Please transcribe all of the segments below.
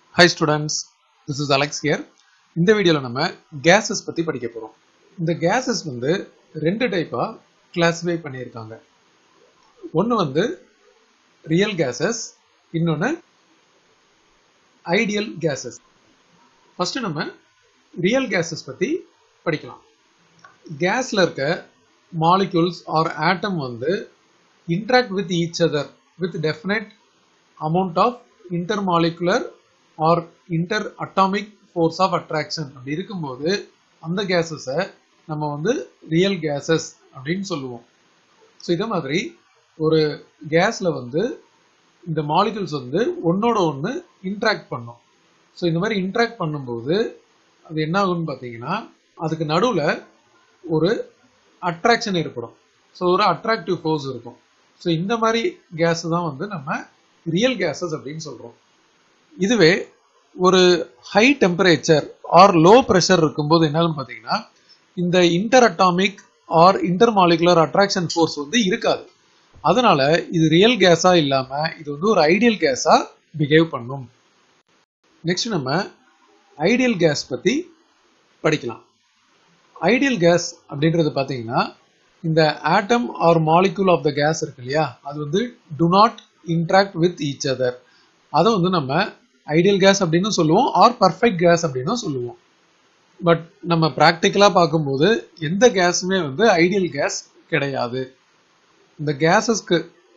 high students this is Alex here இந்த வீடியோவில் நம்ம கேஸஸ் பற்றி படிக்க போகிறோம் இந்த கேஸஸ் வந்து ரெண்டு டைப்பாக கிளாஸிஃபை பண்ணியிருக்காங்க ஒன்று வந்து ரியல் கேஸஸ் இன்னொன்று ஐடியல் கேஸஸ் ஃபஸ்ட்டு நம்ம ரியல் கேஸஸ் பற்றி படிக்கலாம் கேஸில் இருக்க மாலிக்யூல்ஸ் ஆர் ஆட்டம் வந்து interact with each other with definite amount of intermolecular or interatomic force of attraction அப்படி இருக்கும்போது அந்த கேஸஸை நம்ம வந்து ரியல் கேஸஸ் அப்படின்னு சொல்லுவோம் ஸோ இதே மாதிரி ஒரு கேஸில் வந்து இந்த மாலிகுல்ஸ் வந்து ஒன்னோட ஒன்று இன்ட்ராக்ட் பண்ணும் ஸோ இந்த மாதிரி இன்ட்ராக்ட் பண்ணும்போது அது என்ன ஆகும்னு பார்த்தீங்கன்னா அதுக்கு நடுவில் ஒரு அட்ராக்ஷன் ஏற்படும் ஸோ ஒரு அட்ராக்டிவ் ஃபோர்ஸ் இருக்கும் ஸோ இந்த மாதிரி கேஸ் தான் வந்து நம்ம ரியல் கேஸஸ் அப்படின்னு சொல்கிறோம் இதுவே ஒரு high temperature or low pressure இருக்கும்போது என்னன்னு பார்த்தீங்கன்னா இந்த inter atomic or inter molecular attraction force வந்து இருக்காது அதனால இது ரியல் கேஸா இல்லாம இது வந்து ஒரு ஐடியல் கேஸா பிஹேவ் பண்ணும் நெக்ஸ்ட் நம்ம ஐடியல் கேஸ் பத்தி படிக்கலாம் ஐடியல் கேஸ் அப்படின்றது பார்த்தீங்கன்னா இந்த atom or molecule of the gas இருக்கு இல்லையா அது வந்து do not interact with each other அதை வந்து நம்ம ஐடியல் கேஸ் அப்படின்னு சொல்லுவோம் ஆர் பர்ஃபெக்ட் கேஸ் அப்படின்னு சொல்லுவோம் பட் நம்ம ப்ராக்டிக்கலாக பார்க்கும்போது எந்த கேஸுமே வந்து ஐடியல் கேஸ் கிடையாது இந்த கேஸஸ்க்கு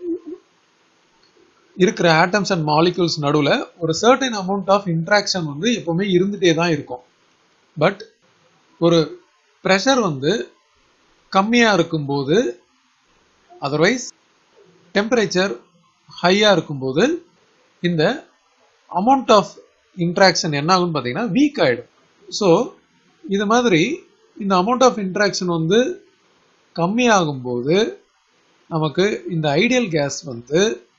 இருக்கிற ஆட்டம்ஸ் அண்ட் மாலிகுல்ஸ் நடுவில் ஒரு சர்டன் அமௌண்ட் ஆஃப் இன்ட்ராக்ஷன் வந்து எப்பவுமே இருந்துகிட்டே தான் இருக்கும் பட் ஒரு ப்ரெஷர் வந்து கம்மியாக இருக்கும்போது அதர்வைஸ் டெம்பரேச்சர் ஹையாக இருக்கும்போது இந்த அமௌண்ட் ஆஃப் இன்ட்ராக்ஷன் என்ன ஆகும்னு பார்த்தீங்கன்னா வீக் ஆகிடும் ஸோ இது மாதிரி இந்த அமௌண்ட் ஆஃப் இன்ட்ராக்ஷன் வந்து கம்மியாகும்போது நமக்கு இந்த ஐடியல் கேஸ் வந்து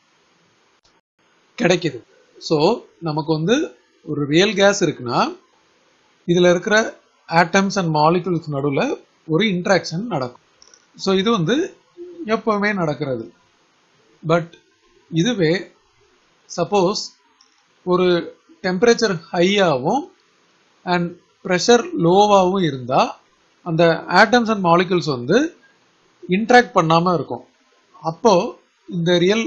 கிடைக்குது ஸோ நமக்கு வந்து ஒரு ரியல் கேஸ் இருக்குன்னா இதில் இருக்கிற ஆட்டம்ஸ் அண்ட் மாலிகுல்ஸ் நடுவில் ஒரு இன்ட்ராக்ஷன் நடக்கும் ஸோ இது வந்து எப்பவுமே நடக்கிறது பட் இதுவே சப்போஸ் ஒரு டெம்பரேச்சர் ஹையாகவும் அண்ட் ப்ரெஷர் லோவாகவும் இருந்தால் அந்த ஆட்டம்ஸ் அண்ட் மாலிகுல்ஸ் வந்து இன்ட்ராக்ட் பண்ணாமல் இருக்கும் அப்போ இந்த real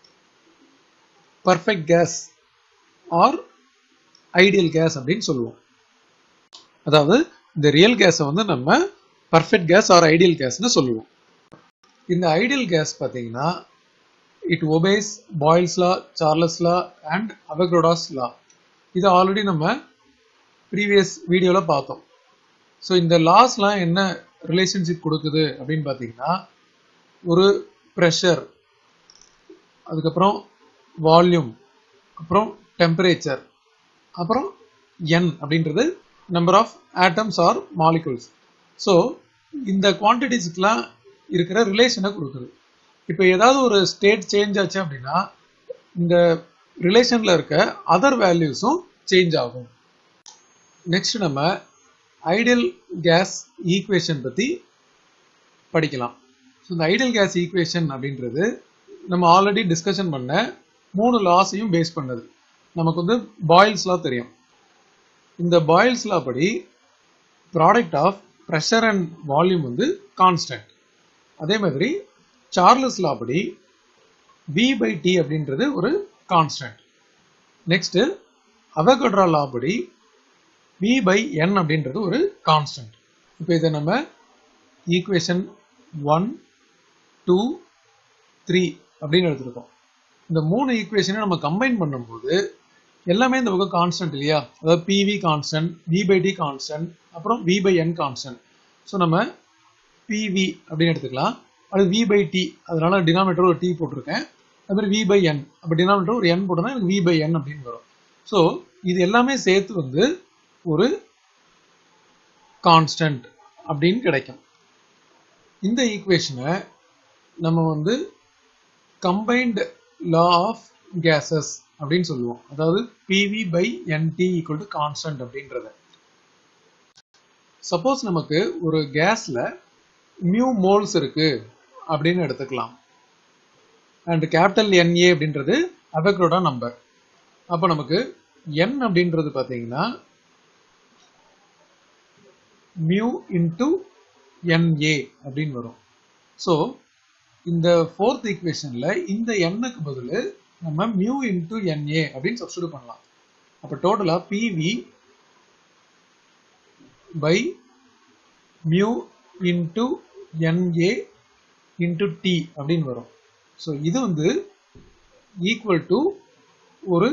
perfect gas or ideal gas அப்படின்னு சொல்லுவோம் அதாவது இந்த ரியல் கேஸை வந்து நம்ம பர்ஃபெக்ட் கேஸ் ஆர் ஐடியல் கேஸ்னு சொல்லுவோம் இந்த ஐடியல் கேஸ் பார்த்தீங்கன்னா it obeys Boyle's law Charles law and Avogadro's law இது ஆல்ரெடி நம்ம ப்ரீவியஸ் வீடியோவில் பார்த்தோம் ஸோ இந்த லாஸ்லாம் என்ன ரிலேஷன்ஷிப் கொடுக்குது அப்படின்னு பார்த்தீங்கன்னா ஒரு ப்ரெஷர் அதுக்கப்புறம் வால்யூம் அப்புறம் டெம்பரேச்சர் அப்புறம் என் அப்படின்றது number of atoms or molecules so இந்த குவான்டிட்டிஸ்க்கெலாம் இருக்கிற ரிலேஷனை கொடுக்குது இப்போ ஏதாவது ஒரு ஸ்டேட் சேஞ்ச் ஆச்சு அப்படின்னா இந்த ரிலேஷனில் இருக்க அதர் வேல்யூஸும் சேஞ்ச் ஆகும் நெக்ஸ்ட் நம்ம ஐடியல் கேஸ் ஈக்குவேஷன் பற்றி படிக்கலாம் ஸோ இந்த ஐடியல் கேஸ் ஈக்குவேஷன் அப்படின்றது நம்ம ஆல்ரெடி டிஸ்கஷன் பண்ண மூணு லாஸையும் பேஸ் பண்ணது நமக்கு வந்து பாயில்ஸ் லா தெரியும் இந்த பாயில்ஸ் லா படி product of pressure and volume வந்து கான்ஸ்டன்ட் அதே மாதிரி சார்லஸ் லா படி வி பை டி அப்படின்றது ஒரு கான்ஸ்டன்ட் நெக்ஸ்ட் அவகட்ரா லா படி வி பை என் அப்படின்றது ஒரு கான்ஸ்டன்ட் இப்போ இதை நம்ம ஈக்குவேஷன் ஒன் டூ த்ரீ அப்படின்னு எடுத்துருக்கோம் இந்த மூணு ஈக்குவேஷனை நம்ம கம்பைன் பண்ணும்போது எல்லாமே இந்த பக்கம் கான்ஸ்டன்ட் இல்லையா அதாவது PV constant V by T constant அப்புறம் V by N constant so நம்ம பிவி அப்படின்னு எடுத்துக்கலாம் அது வி பை டி அதனால டினாமினேட்டர் ஒரு டி போட்டிருக்கேன் அது மாதிரி வி பை என் அப்போ டினாமினேட்டர் ஒரு என் போட்டோம்னா எனக்கு வி பை என் அப்படின்னு வரும் ஸோ இது எல்லாமே சேர்த்து வந்து ஒரு கான்ஸ்டன்ட் அப்படின்னு கிடைக்கும் இந்த ஈக்குவேஷனை நம்ம வந்து கம்பைன்டு லா ஆஃப் கேசஸ் அப்படின்னு சொல்லுவோம் அதாவது PV by NT equal to constant அப்படின்றத சப்போஸ் நமக்கு ஒரு கேஸ்ல மியூ மோல்ஸ் இருக்கு அப்படின்னு எடுத்துக்கலாம் அண்ட் கேபிட்டல் என்ஏ அப்படின்றது அவக்ரோடா நம்பர் அப்போ நமக்கு n அப்படின்றது பார்த்தீங்கன்னா மியூ இன்டு என்ஏ அப்படின்னு வரும் ஸோ இந்த ஃபோர்த் ஈக்குவேஷன்ல இந்த எண்ணுக்கு பதில் நம்ம மியூ இன்டு என்ஏ அப்படின்னு சப்ஸ்டியூட் பண்ணலாம் அப்போ டோட்டலா PV by mu into NA into T அப்படின்னு வரும் ஸோ இது வந்து ஈக்குவல் டு ஒரு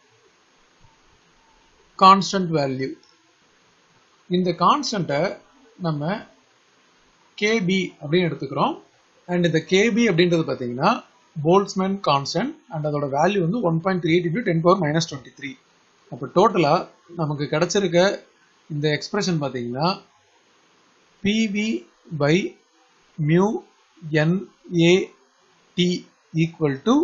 கான்ஸ்டன்ட் வேல்யூ இந்த கான்ஸ்டன்ட்டை நம்ம கேபி அப்படின்னு எடுத்துக்கிறோம் அண்ட் இந்த கேபி அப்படின்றது பார்த்தீங்கன்னா போல்ட்ஸ்மேன் கான்ஸ்டன்ட் அண்ட் அதோட வேல்யூ வந்து one point three eight into ten power minus twenty three அப்போ டோட்டலாக நமக்கு கிடைச்சிருக்க இந்த எக்ஸ்பிரஷன் பார்த்தீங்கன்னா PV by mu NAT equal to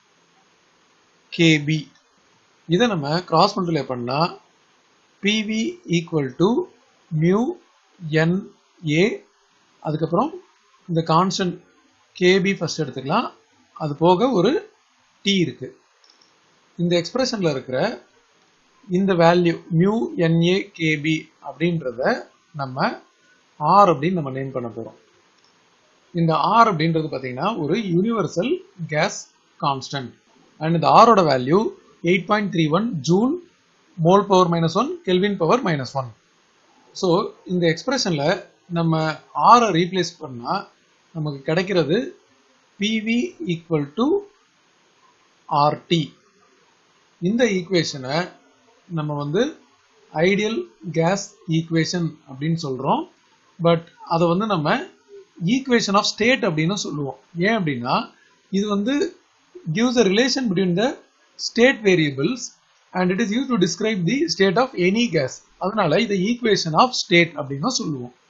KB இதை நம்ம கிராஸ் மல்டிப்ளை பண்ணால் PV equal to mu NA அதுக்கப்புறம் இந்த கான்ஸ்டன்ட் கேபி ஃபர்ஸ்ட் எடுத்துக்கலாம் அது போக ஒரு டி இருக்கு இந்த எக்ஸ்பிரஷன்ல இருக்கிற இந்த வேல்யூ மியூ என்ஏ கேபி அப்படின்றத நம்ம ஆர் அப்படின்னு நம்ம நேம் பண்ண போறோம் இந்த ஆர் அப்படின்றது பார்த்தீங்கன்னா ஒரு யூனிவர்சல் கேஸ் கான்ஸ்டன்ட் அண்ட் இந்த ஆரோட value eight point three one joule mole power minus one kelvin power minus one so இந்த எக்ஸ்பிரஷன்ல நம்ம ஆரை ரீப்ளேஸ் பண்ணா நமக்கு கிடைக்கிறது பிவி ஈக்குவல் டு ஆர்டி இந்த ஈக்குவேஷனை நம்ம வந்து ஐடியல் கேஸ் ஈக்குவேஷன் அப்படின்னு சொல்றோம் பட் அதை வந்து நம்ம ஈக்குவேஷன் ஆஃப் ஸ்டேட் அப்படின்னு சொல்லுவோம் ஏன் அப்படின்னா இது வந்து gives a relation between the state variables and it is used to describe the state of any gas அதனால இதை ஈக்குவேஷன் ஆஃப் ஸ்டேட் அப்படின்னு சொல்லுவோம்